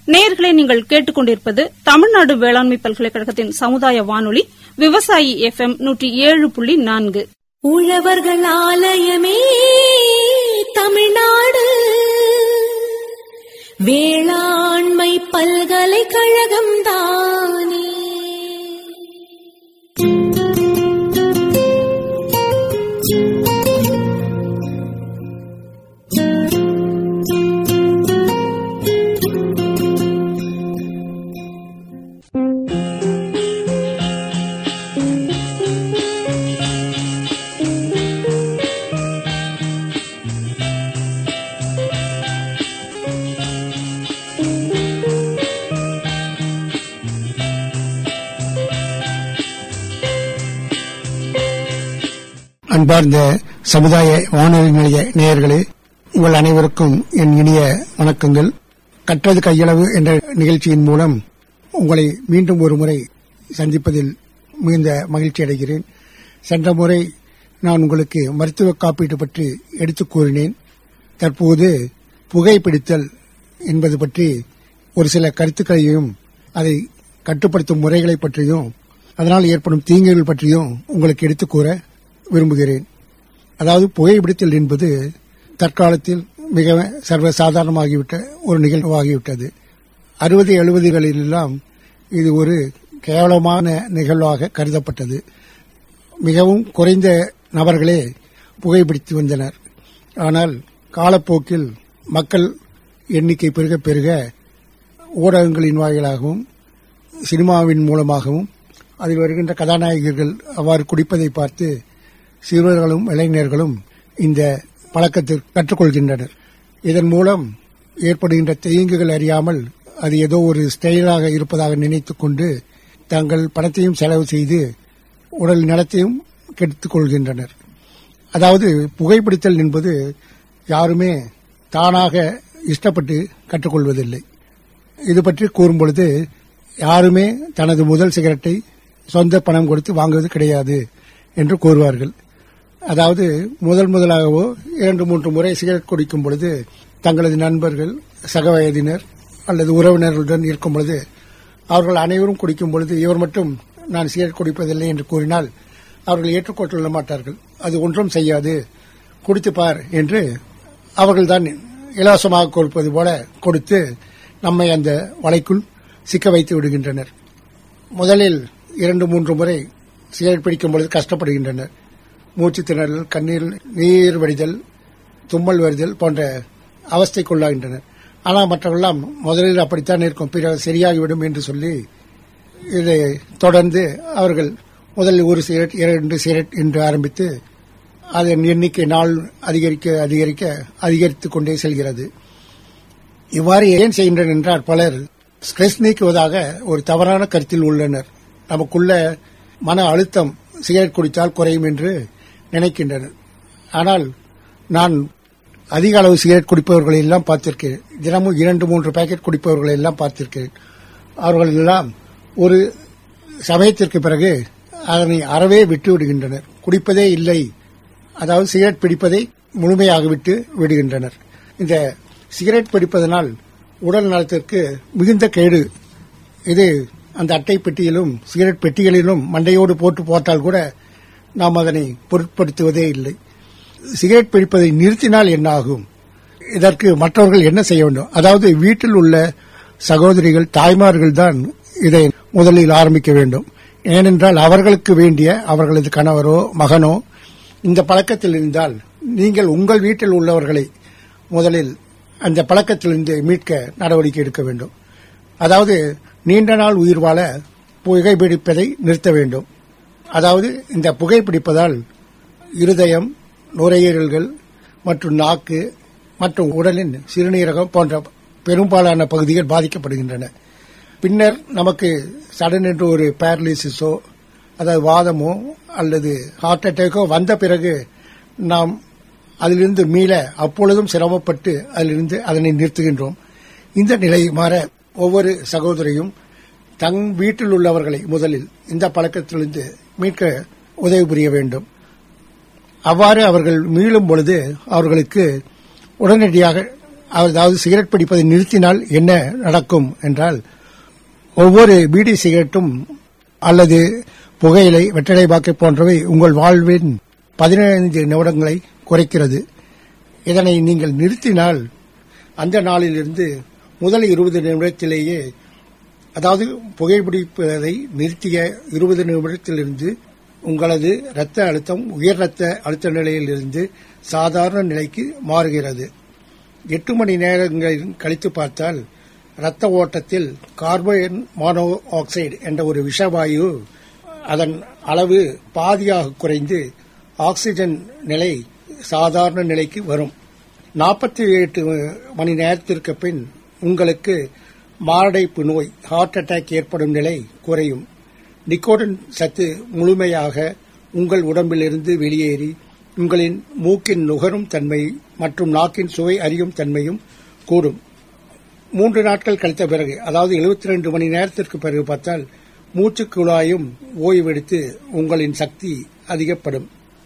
நேயர்களை நீங்கள் கேட்டுக் கொண்டிருப்பது தமிழ்நாடு வேளாண்மை பல்கலைக்கழகத்தின் சமுதாய வானொலி விவசாயி எஃப் எம் நூற்றி ஏழு புள்ளி நான்கு உழவர்கள் ஆலயமே தமிழ்நாடு வேளாண்மை பல்கலைக்கழகம் தானே அன்பார்ந்த சமுதாய வானொலி நிலைய நேயர்களே உங்கள் அனைவருக்கும் என் இனிய வணக்கங்கள் கற்றது கையளவு என்ற நிகழ்ச்சியின் மூலம் உங்களை மீண்டும் ஒரு முறை சந்திப்பதில் மிகுந்த மகிழ்ச்சி அடைகிறேன் சென்ற முறை நான் உங்களுக்கு மருத்துவ காப்பீடு பற்றி எடுத்துக் கூறினேன் தற்போது புகைப்பிடித்தல் என்பது பற்றி ஒரு சில கருத்துக்களையும் அதை கட்டுப்படுத்தும் முறைகளை பற்றியும் அதனால் ஏற்படும் தீங்குகள் பற்றியும் உங்களுக்கு எடுத்துக் கூற விரும்புகிறேன் அதாவது புகைப்பிடித்தல் என்பது தற்காலத்தில் மிக சர்வசாதாரணமாகிவிட்ட ஒரு நிகழ்வாகிவிட்டது அறுபது எழுபதுகளிலெல்லாம் இது ஒரு கேவலமான நிகழ்வாக கருதப்பட்டது மிகவும் குறைந்த நபர்களே புகைப்பிடித்து வந்தனர் ஆனால் காலப்போக்கில் மக்கள் எண்ணிக்கை பெருக பெருக ஊடகங்களின் வாயிலாகவும் சினிமாவின் மூலமாகவும் அதில் வருகின்ற கதாநாயகர்கள் அவ்வாறு குடிப்பதை பார்த்து சிறுவர்களும் இளைஞர்களும் இந்த பழக்கத்தை கற்றுக்கொள்கின்றனர் இதன் மூலம் ஏற்படுகின்ற தீங்குகள் அறியாமல் அது ஏதோ ஒரு ஸ்டைலாக இருப்பதாக நினைத்துக் கொண்டு தங்கள் பணத்தையும் செலவு செய்து உடல் நலத்தையும் கெடுத்துக் கொள்கின்றனர் அதாவது புகைப்பிடித்தல் என்பது யாருமே தானாக இஷ்டப்பட்டு கற்றுக்கொள்வதில்லை இது பற்றி கூறும்பொழுது யாருமே தனது முதல் சிகரெட்டை சொந்த பணம் கொடுத்து வாங்குவது கிடையாது என்று கூறுவார்கள் அதாவது முதல் முதலாகவோ இரண்டு மூன்று முறை சிகரெட் குடிக்கும் பொழுது தங்களது நண்பர்கள் சக வயதினர் அல்லது உறவினர்களுடன் இருக்கும் பொழுது அவர்கள் அனைவரும் குடிக்கும் பொழுது இவர் மட்டும் நான் சிகரெட் குடிப்பதில்லை என்று கூறினால் அவர்கள் ஏற்றுக்கொள்ள மாட்டார்கள் அது ஒன்றும் செய்யாது குடித்து பார் என்று அவர்கள்தான் இலவசமாக கொடுப்பது போல கொடுத்து நம்மை அந்த வலைக்குள் சிக்க வைத்து விடுகின்றனர் முதலில் இரண்டு மூன்று முறை சிகரெட் பிடிக்கும் பொழுது கஷ்டப்படுகின்றனர் மூச்சு திணறல் கண்ணீர் நீர் வடிதல் தும்மல் வருதல் போன்ற அவஸ்தைக்குள்ளாகின்றனர் ஆனால் மற்றவெல்லாம் முதலில் அப்படித்தான் இருக்கும் பிறகு சரியாகிவிடும் என்று சொல்லி இதை தொடர்ந்து அவர்கள் முதலில் ஒரு சிகரெட் இரண்டு சிகரெட் என்று ஆரம்பித்து அதன் எண்ணிக்கை நாள் அதிகரிக்க அதிகரிக்க அதிகரித்துக் கொண்டே செல்கிறது இவ்வாறு ஏன் செய்கின்றனர் என்றால் பலர் ஸ்ட்ரெஸ் நீக்குவதாக ஒரு தவறான கருத்தில் உள்ளனர் நமக்குள்ள மன அழுத்தம் சிகரெட் குடித்தால் குறையும் என்று நினைக்கின்றனர் ஆனால் நான் அதிக அளவு சிகரெட் குடிப்பவர்களை எல்லாம் பார்த்திருக்கிறேன் தினமும் இரண்டு மூன்று பாக்கெட் குடிப்பவர்களை எல்லாம் பார்த்திருக்கிறேன் அவர்கள் எல்லாம் ஒரு சமயத்திற்கு பிறகு அதனை அறவே விட்டு விடுகின்றனர் குடிப்பதே இல்லை அதாவது சிகரெட் பிடிப்பதை முழுமையாக விட்டு விடுகின்றனர் இந்த சிகரெட் பிடிப்பதனால் உடல் நலத்திற்கு மிகுந்த கேடு இது அந்த அட்டை பெட்டியிலும் சிகரெட் பெட்டிகளிலும் மண்டையோடு போட்டு போட்டால் கூட நாம் அதனை பொருட்படுத்துவதே இல்லை சிகரெட் பிடிப்பதை நிறுத்தினால் என்ன ஆகும் இதற்கு மற்றவர்கள் என்ன செய்ய வேண்டும் அதாவது வீட்டில் உள்ள சகோதரிகள் தாய்மார்கள் தான் இதை முதலில் ஆரம்பிக்க வேண்டும் ஏனென்றால் அவர்களுக்கு வேண்டிய அவர்களது கணவரோ மகனோ இந்த பழக்கத்தில் இருந்தால் நீங்கள் உங்கள் வீட்டில் உள்ளவர்களை முதலில் அந்த பழக்கத்திலிருந்து மீட்க நடவடிக்கை எடுக்க வேண்டும் அதாவது நீண்ட நாள் உயிர் வாழ புகைப்பிடிப்பதை நிறுத்த வேண்டும் அதாவது இந்த புகைப்பிடிப்பதால் இருதயம் நுரையீரல்கள் மற்றும் நாக்கு மற்றும் உடலின் சிறுநீரகம் போன்ற பெரும்பாலான பகுதிகள் பாதிக்கப்படுகின்றன பின்னர் நமக்கு சடன் என்று ஒரு பேரலிசிஸோ அதாவது வாதமோ அல்லது ஹார்ட் அட்டாக்கோ வந்த பிறகு நாம் அதிலிருந்து மீள அப்பொழுதும் சிரமப்பட்டு அதிலிருந்து அதனை நிறுத்துகின்றோம் இந்த நிலை மாற ஒவ்வொரு சகோதரியும் தங் வீட்டில் உள்ளவர்களை முதலில் இந்த பழக்கத்திலிருந்து மீட்க உதவி புரிய வேண்டும் அவ்வாறு அவர்கள் மீளும் பொழுது அவர்களுக்கு உடனடியாக அதாவது சிகரெட் பிடிப்பதை நிறுத்தினால் என்ன நடக்கும் என்றால் ஒவ்வொரு பீடி சிகரெட்டும் அல்லது புகையிலை வெற்றிலை பாக்கு போன்றவை உங்கள் வாழ்வின் பதினைந்து நிமிடங்களை குறைக்கிறது இதனை நீங்கள் நிறுத்தினால் அந்த நாளிலிருந்து முதல் இருபது நிமிடத்திலேயே அதாவது புகைப்பிடிப்பதை நிறுத்திய இருபது நிமிடத்திலிருந்து உங்களது இரத்த அழுத்தம் உயர் இரத்த அழுத்த நிலையிலிருந்து சாதாரண நிலைக்கு மாறுகிறது எட்டு மணி நேரங்கள் கழித்து பார்த்தால் இரத்த ஓட்டத்தில் கார்பன் மானோ ஆக்சைடு என்ற ஒரு விஷவாயு அதன் அளவு பாதியாக குறைந்து ஆக்சிஜன் நிலை சாதாரண நிலைக்கு வரும் நாற்பத்தி எட்டு மணி நேரத்திற்கு பின் உங்களுக்கு மாரடைப்பு நோய் ஹார்ட் அட்டாக் ஏற்படும் நிலை குறையும் நிக்கோடன் சத்து முழுமையாக உங்கள் உடம்பிலிருந்து வெளியேறி உங்களின் மூக்கின் நுகரும் தன்மை மற்றும் நாக்கின் சுவை அறியும் தன்மையும் கூடும் மூன்று நாட்கள் கழித்த பிறகு அதாவது 72 மணி நேரத்திற்கு பிறகு பார்த்தால் மூச்சுக் குழாயும் ஓய்வெடுத்து உங்களின் சக்தி அதிகப்படும்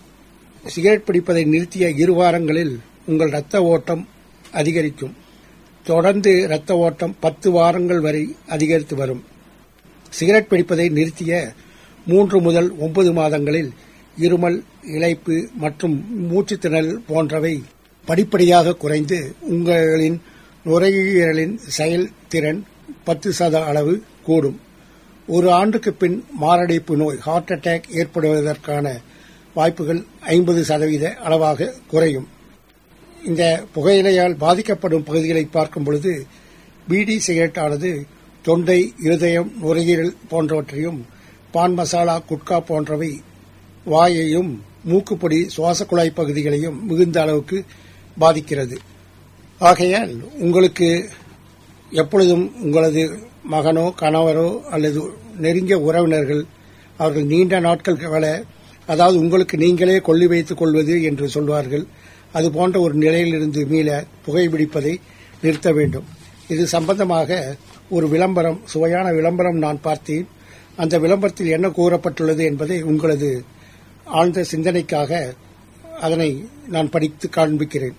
சிகரெட் பிடிப்பதை நிறுத்திய இரு வாரங்களில் உங்கள் இரத்த ஓட்டம் அதிகரிக்கும் தொடர்ந்து இரத்த ஓட்டம் பத்து வாரங்கள் வரை அதிகரித்து வரும் சிகரெட் பிடிப்பதை நிறுத்திய மூன்று முதல் ஒன்பது மாதங்களில் இருமல் இளைப்பு மற்றும் மூச்சுத்திணறல் போன்றவை படிப்படியாக குறைந்து உங்களின் நுரையீரலின் செயல்திறன் பத்து சத அளவு கூடும் ஒரு ஆண்டுக்கு பின் மாரடைப்பு நோய் ஹார்ட் அட்டாக் ஏற்படுவதற்கான வாய்ப்புகள் ஐம்பது சதவீத அளவாக குறையும் இந்த புகையிலையால் பாதிக்கப்படும் பகுதிகளை பார்க்கும் பொழுது பீடி சிகரெட் ஆனது தொண்டை இருதயம் நுரையீரல் போன்றவற்றையும் பான் மசாலா குட்கா போன்றவை வாயையும் மூக்குப்பொடி சுவாச குழாய் பகுதிகளையும் மிகுந்த அளவுக்கு பாதிக்கிறது ஆகையால் உங்களுக்கு எப்பொழுதும் உங்களது மகனோ கணவரோ அல்லது நெருங்கிய உறவினர்கள் அவர்கள் நீண்ட நாட்கள் வர அதாவது உங்களுக்கு நீங்களே கொள்ளி வைத்துக் கொள்வது என்று சொல்வார்கள் அது போன்ற ஒரு நிலையிலிருந்து மீள புகைப்பிடிப்பதை நிறுத்த வேண்டும் இது சம்பந்தமாக ஒரு விளம்பரம் சுவையான விளம்பரம் நான் பார்த்தேன் அந்த விளம்பரத்தில் என்ன கூறப்பட்டுள்ளது என்பதை உங்களது ஆழ்ந்த சிந்தனைக்காக அதனை நான் படித்து காண்பிக்கிறேன்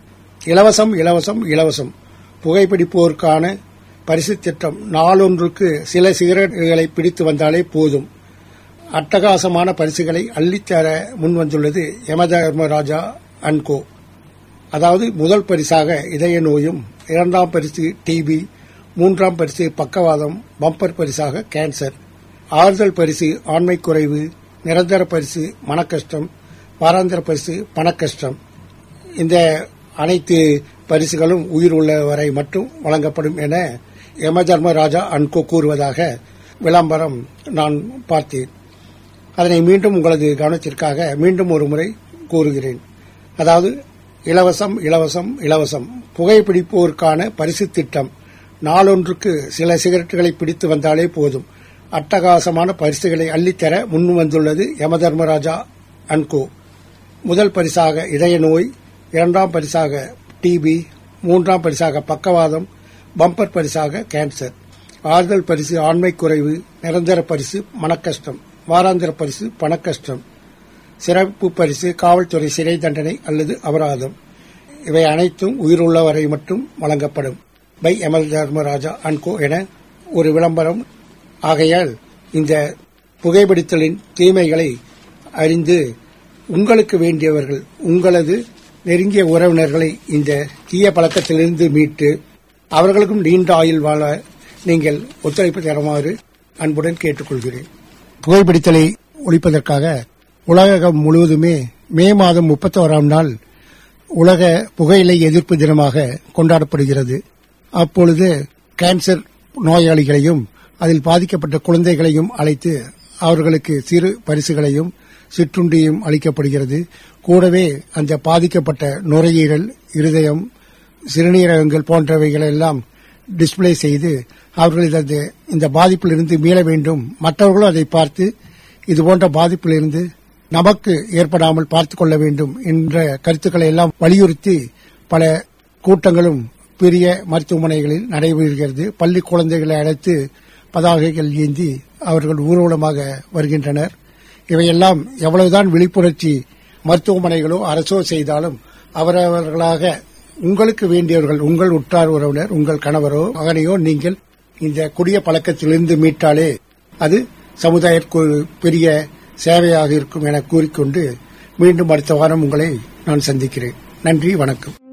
இலவசம் இலவசம் இலவசம் புகைப்பிடிப்போருக்கான பரிசு திட்டம் நாளொன்றுக்கு சில சிகரெட்டுகளை பிடித்து வந்தாலே போதும் அட்டகாசமான பரிசுகளை அள்ளித்தர முன்வந்துள்ளது யமதர்மராஜா அன்கோ அதாவது முதல் பரிசாக இதய நோயும் இரண்டாம் பரிசு டிபி மூன்றாம் பரிசு பக்கவாதம் பம்பர் பரிசாக கேன்சர் ஆறுதல் பரிசு ஆண்மை குறைவு நிரந்தர பரிசு மனக்கஷ்டம் வாராந்திர பரிசு பணக்கஷ்டம் இந்த அனைத்து பரிசுகளும் உயிர் உள்ள வரை மட்டும் வழங்கப்படும் என யமதர்ம ராஜா அன்கோ கூறுவதாக விளம்பரம் நான் பார்த்தேன் அதனை மீண்டும் உங்களது கவனத்திற்காக மீண்டும் ஒரு முறை கூறுகிறேன் அதாவது இலவசம் இலவசம் இலவசம் புகைப்பிடிப்போருக்கான பரிசு திட்டம் நாளொன்றுக்கு சில சிகரெட்டுகளை பிடித்து வந்தாலே போதும் அட்டகாசமான பரிசுகளை அள்ளித்தர முன் வந்துள்ளது யமதர்மராஜா அன்கோ முதல் பரிசாக இதய நோய் இரண்டாம் பரிசாக டிபி மூன்றாம் பரிசாக பக்கவாதம் பம்பர் பரிசாக கேன்சர் ஆறுதல் பரிசு ஆண்மை குறைவு நிரந்தர பரிசு மனக்கஷ்டம் வாராந்திர பரிசு பணக்கஷ்டம் சிறப்பு பரிசு காவல்துறை சிறை தண்டனை அல்லது அபராதம் இவை அனைத்தும் உயிருள்ள வரை மட்டும் வழங்கப்படும் பை எமல் தர்மராஜா அன்கோ என ஒரு விளம்பரம் ஆகையால் இந்த புகைப்பிடித்தலின் தீமைகளை அறிந்து உங்களுக்கு வேண்டியவர்கள் உங்களது நெருங்கிய உறவினர்களை இந்த தீய பழக்கத்திலிருந்து மீட்டு அவர்களுக்கும் நீண்ட ஆயுள் வாழ நீங்கள் ஒத்துழைப்பு தருமாறு அன்புடன் கேட்டுக்கொள்கிறேன் புகைப்பிடித்தலை ஒழிப்பதற்காக உலகம் முழுவதுமே மே மாதம் முப்பத்தோராம் நாள் உலக புகையிலை எதிர்ப்பு தினமாக கொண்டாடப்படுகிறது அப்பொழுது கேன்சர் நோயாளிகளையும் அதில் பாதிக்கப்பட்ட குழந்தைகளையும் அழைத்து அவர்களுக்கு சிறு பரிசுகளையும் சிற்றுண்டியும் அளிக்கப்படுகிறது கூடவே அந்த பாதிக்கப்பட்ட நுரையீரல் இருதயம் சிறுநீரகங்கள் போன்றவைகள் எல்லாம் டிஸ்பிளே செய்து அவர்களது இந்த பாதிப்பிலிருந்து மீள வேண்டும் மற்றவர்களும் அதை பார்த்து இது போன்ற பாதிப்பிலிருந்து நமக்கு ஏற்படாமல் பார்த்துக் கொள்ள வேண்டும் என்ற கருத்துக்களை எல்லாம் வலியுறுத்தி பல கூட்டங்களும் பெரிய மருத்துவமனைகளில் நடைபெறுகிறது பள்ளி குழந்தைகளை அழைத்து பதாகைகள் ஏந்தி அவர்கள் ஊர்வலமாக வருகின்றனர் இவையெல்லாம் எவ்வளவுதான் விழிப்புணர்ச்சி மருத்துவமனைகளோ அரசோ செய்தாலும் அவரவர்களாக உங்களுக்கு வேண்டியவர்கள் உங்கள் உற்றார் உறவினர் உங்கள் கணவரோ மகனையோ நீங்கள் இந்த கொடிய பழக்கத்திலிருந்து மீட்டாலே அது சமுதாயத்திற்கு ஒரு பெரிய சேவையாக இருக்கும் என கூறிக்கொண்டு மீண்டும் அடுத்த வாரம் உங்களை நான் சந்திக்கிறேன் நன்றி வணக்கம்